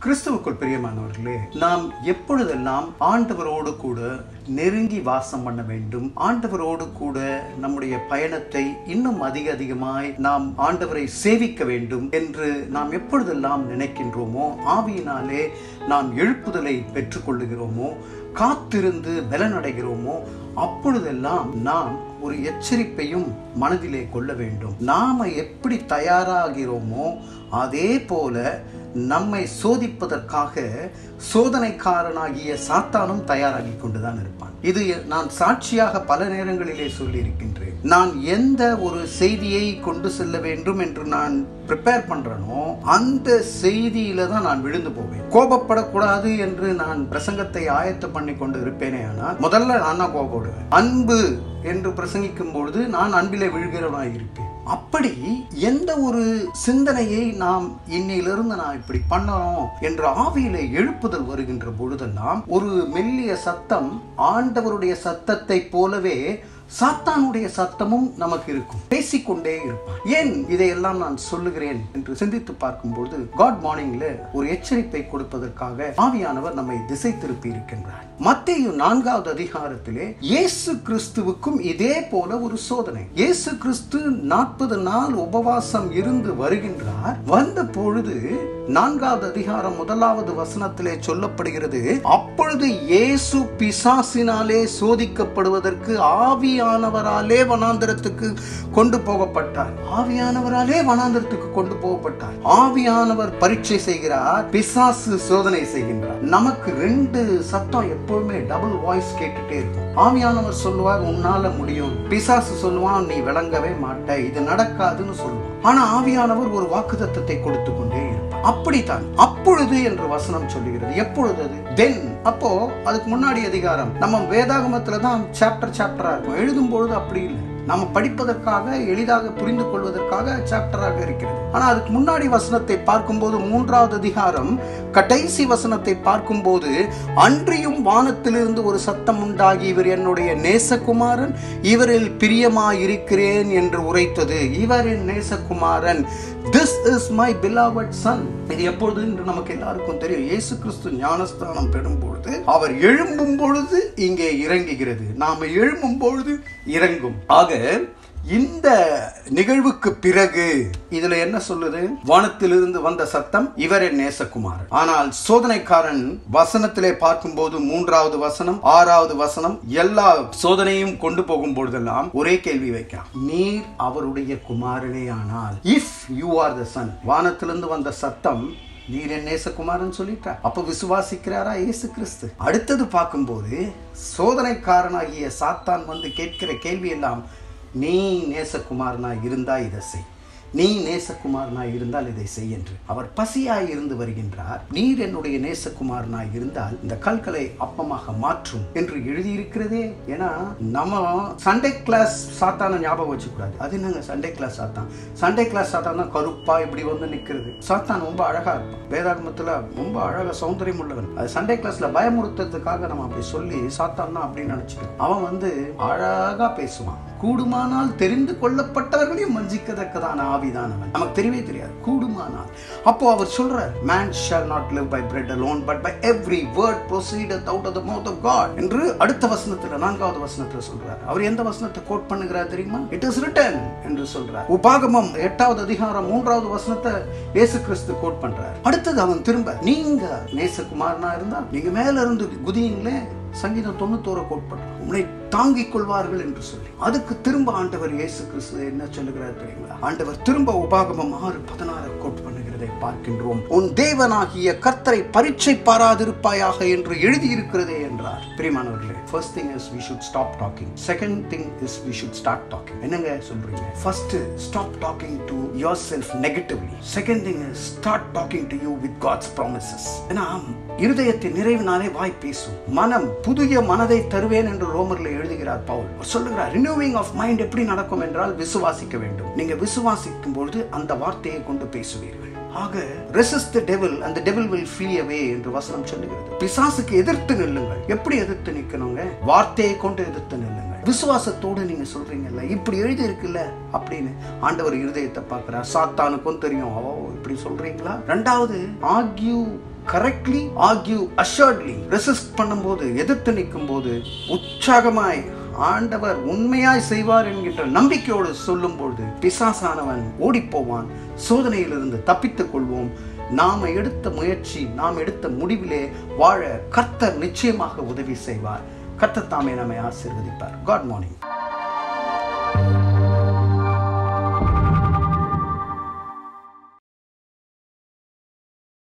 கிறிஸ்துவுக்குள் பிரியமானவர்களே நாம் எப்பொழுதெல்லாம் ஆண்டவரோடு கூட நெருங்கி வாசம் பண்ண வேண்டும் ஆண்டவரோடு கூட நம்முடைய பயணத்தை இன்னும் அதிக அதிகமாய் நாம் ஆண்டவரை சேவிக்க வேண்டும் என்று நாம் எப்பொழுதெல்லாம் நினைக்கின்றோமோ ஆவியினாலே நாம் எழுப்புதலை பெற்றுக்கொள்ளுகிறோமோ காத்திருந்து பலனடைகிறோமோ அப்பொழுதெல்லாம் நாம் ஒரு எச்சரிப்பையும் மனதிலே கொள்ள வேண்டும் நாம எப்படி தயாராகிறோமோ அதே போல நம்மை சோதிப்பதற்காக சோதனைக்காரனாகிய சாத்தானும் தயாராகி கொண்டுதான் இருப்பான் இது நான் சாட்சியாக பல நேரங்களிலே சொல்லி இருக்கின்றேன் நான் எந்த ஒரு செய்தியை கொண்டு செல்ல வேண்டும் என்று நான் ப்ரிப்பேர் பண்றேனோ அந்த செய்தியில தான் நான் விழுந்து போவேன் கோபப்படக்கூடாது என்று நான் பிரசங்கத்தை ஆயத்த பண்ணி கொண்டு இருப்பேனே ஆனால் முதல்ல நான் தான் கோபப்படுவேன் அன்பு என்று பிரசங்கிக்கும் பொழுது நான் அன்பிலே விழுகிறவனாய் இருப்பேன் அப்படி எந்த ஒரு சிந்தனையை நாம் இன்னிலிருந்து நான் இப்படி பண்ணணும் என்ற ஆவியில எழுப்புதல் வருகின்ற பொழுதெல்லாம் ஒரு மெல்லிய சத்தம் ஆண்டவருடைய சத்தத்தை போலவே சாத்தானுடைய சத்தமும் நமக்கு இருக்கும் பேசிக்கொண்டே இருப்பான் ஏன் இதையெல்லாம் நான் சொல்லுகிறேன் என்று சிந்தித்து பார்க்கும்போது காட் மார்னிங்ல ஒரு எச்சரிப்பை கொடுப்பதற்காக ஆவியானவர் நம்மை திசை திருப்பி இருக்கின்றார் மத்திய நான்காவது அதிகாரத்திலே இயேசு கிறிஸ்துவுக்கும் இதே போல ஒரு சோதனை இயேசு கிறிஸ்து நாற்பது நாள் உபவாசம் இருந்து வருகின்றார் வந்த பொழுது நான்காவது அதிகாரம் முதலாவது வசனத்திலே சொல்லப்படுகிறது அப்பொழுது இயேசு பிசாசினாலே சோதிக்கப்படுவதற்கு ஆவியானவராலே வனாந்தரத்துக்கு கொண்டு போகப்பட்டார் ஆவியானவராலே வனாந்தரத்துக்கு கொண்டு போகப்பட்டார் ஆவியானவர் பரீட்சை செய்கிறார் பிசாசு சோதனை செய்கின்றார் நமக்கு ரெண்டு சத்தம் எப்பவுமே டபுள் வாய்ஸ் கேட்டுட்டே இருக்கும் ஆவியானவர் சொல்லுவார் உன்னால முடியும் பிசாசு சொல்லுவான் நீ விளங்கவே மாட்ட இது நடக்காதுன்னு சொல்லுவான் ஆனா ஆவியானவர் ஒரு வாக்குத்தத்தத்தை கொடுத்து கொண்டே இருப்பார் அப்படித்தான் அப்பொழுது என்று வசனம் சொல்லுகிறது எப்பொழுது அது தென் அப்போ அதுக்கு முன்னாடி அதிகாரம் நம்ம வேதாகமத்துல தான் சாப்டர் சாப்டரா இருக்கும் எழுதும் பொழுது அப்படி இல்லை நம்ம படிப்பதற்காக எளிதாக புரிந்து கொள்வதற்காக சாப்டராக இருக்கிறது ஆனா அதுக்கு முன்னாடி வசனத்தை பார்க்கும்போது மூன்றாவது அதிகாரம் கடைசி வசனத்தை பார்க்கும்போது அன்றியும் வானத்திலிருந்து ஒரு சத்தம் உண்டாகி இவர் என்னுடைய நேசகுமாரன் இவரில் பிரியமாயிருக்கிறேன் என்று உரைத்தது இவரின் நேசகுமாரன் this is my beloved son இது எப்பொழுது என்று நமக்கு எல்லாருக்கும் தெரியும் இயேசு கிறிஸ்து ஞானஸ்தானம் பெறும் பொழுது அவர் எழும்பும் பொழுது இங்கே இறங்குகிறது நாம எழும்பும் பொழுது இறங்கும் ஆக இந்த நிகழ்வுக்கு பிறகு இதுல என்ன சொல்லுது வானத்திலிருந்து வந்த சத்தம் இவரே நேசகுமாரன் ஆனால் சோதனைக்காரன் வசனத்திலே பார்க்கும்போது மூன்றாவது வசனம் ஆறாவது வசனம் எல்லா சோதனையும் கொண்டு போகும் பொழுதெல்லாம் ஒரே கேள்வி வைக்கிறான் நீர் அவருடைய குமாரனே ஆனால் if you are the son வானத்திலிருந்து வந்த சத்தம் நீர் என் நேசகுமாரன் சொல்லிட்டார் அப்ப விசுவாசிக்கிறாரா இயேசு கிறிஸ்து அடுத்தது பார்க்கும்போது சோதனைக்காரனாகிய சாத்தான் வந்து கேட்கிற கேள்வி எல்லாம் நீ நேசகுமாரனா இருந்தா இதை செய் நீ நேசகுமாரனாய் இருந்தால் இதை செய் என்று அவர் பசியாய் இருந்து வருகின்றார் நீர் என்னுடைய நேசகுமாரனாய் இருந்தால் இந்த கல்களை அப்பமாக மாற்றும் என்று எழுதியிருக்கிறதே ஏன்னா நம்ம சண்டே கிளாஸ் சாத்தான ஞாபகம் வச்சுக்கூடாது அது என்னங்க சண்டே கிளாஸ் சாத்தான் சண்டே கிளாஸ் சாத்தான் தான் கருப்பா இப்படி வந்து நிற்கிறது சாத்தான் ரொம்ப அழகா இருப்பான் வேதாகமத்துல ரொம்ப அழகா சௌந்தரியம் உள்ளவன் அது சண்டே கிளாஸ்ல பயமுறுத்துறதுக்காக நம்ம அப்படி சொல்லி சாத்தான் தான் அப்படின்னு நினைச்சுக்கணும் அவன் வந்து அழகா பேசுவான் கூடுமானால் தெரிந்து கொள்ளப்பட்டவர்களையும் வஞ்சிக்கத்தக்கதான ஆவிதான் அவன் நமக்கு தெரியவே தெரியாது கூடுமானால் அப்போ அவர் சொல்றார் man shall not live by bread alone but by every word proceedeth out of the mouth of God என்று அடுத்த வசனத்துல நான்காவது வசனத்துல சொல்றார் அவர் எந்த வசனத்தை கோட் பண்ணுகிறார் தெரியுமா இட் இஸ் ரிட்டன் என்று சொல்றார் உபாகமம் எட்டாவது அதிகாரம் மூன்றாவது வசனத்தை இயேசு கிறிஸ்து கோட் பண்றார் அடுத்தது அவன் திரும்ப நீங்க நேசகுமாரனா இருந்தா நீங்க மேல இருந்து குதியுங்களே சங்கீதம் தொண்ணூத்தோரை கோட் பண்றான் உன்னை தாங்கிக் கொள்வார்கள் என்று சொல்லி அதுக்கு திரும்ப ஆண்டவர் இயேசு கிறிஸ்து என்ன சொல்லுகிறார் தெரியுங்களா ஆண்டவர் திரும்ப உபாகமம் ஆறு பதினாறு கோட் பண்ணுகிறதை பார்க்கின்றோம் உன் தேவனாகிய கர்த்தரை பரீட்சை பாராதிருப்பாயாக என்று எழுதியிருக்கிறதே என்றார் பிரியமானவர்களே first thing is we should stop talking second thing is we should start talking என்னங்க சொல்றீங்க first stop talking to yourself negatively second thing is start talking to you with God's promises ஏன்னா இருதயத்தின் நிறைவினாலே வாய் பேசும் மனம் புதிய மனதை தருவேன் என்று ரோமர்ல எழுதுகிறார் பவுல் அவர் சொல்லுகிறார் ரினியூவிங் ஆஃப் மைண்ட் எப்படி நடக்கும் என்றால் விசுவாசிக்க வேண்டும் நீங்க விசுவாசிக்கும் பொழுது அந்த வார்த்தையை கொண்டு பேசுவீர்கள் ஆக ரெசிஸ்ட் த டெவில் அந்த டெவில் வில் ஃப்ளீ அவே என்று வசனம் சொல்லுகிறது பிசாசுக்கு எதிர்த்து நில்லுங்கள் எப்படி எதிர்த்து நிக்கணுங்க வார்த்தையை கொண்டு எதிர்த்து நில்லுங்கள் விசுவாசத்தோடு நீங்க சொல்றீங்கல்ல இப்படி எழுதி இருக்குல்ல அப்படின்னு ஆண்டவர் இருதயத்தை பார்க்கிறார் சாத்தானுக்கும் தெரியும் ஓ இப்படி சொல்றீங்களா ரெண்டாவது argue correctly argue assertively resist பண்ணும்போது எதிர்த்து நிற்கும் போது உற்சாகமாய் ஆண்டவர் உண்மையாய் செய்வார் என்கின்ற நம்பிக்கையோடு சொல்லும்போது பிசாசானவன் ஓடிப்போவான் சோதனையிலிருந்து தப்பித்துக் கொள்வோம் நாம எடுத்த முயற்சி நாம் எடுத்த முடிவிலே வாழ கர்த்தர் நிச்சயமாக உதவி செய்வார் கர்த்தர் தாமே நம்மை ஆசீர்வதிப்பார் காட் மார்னிங்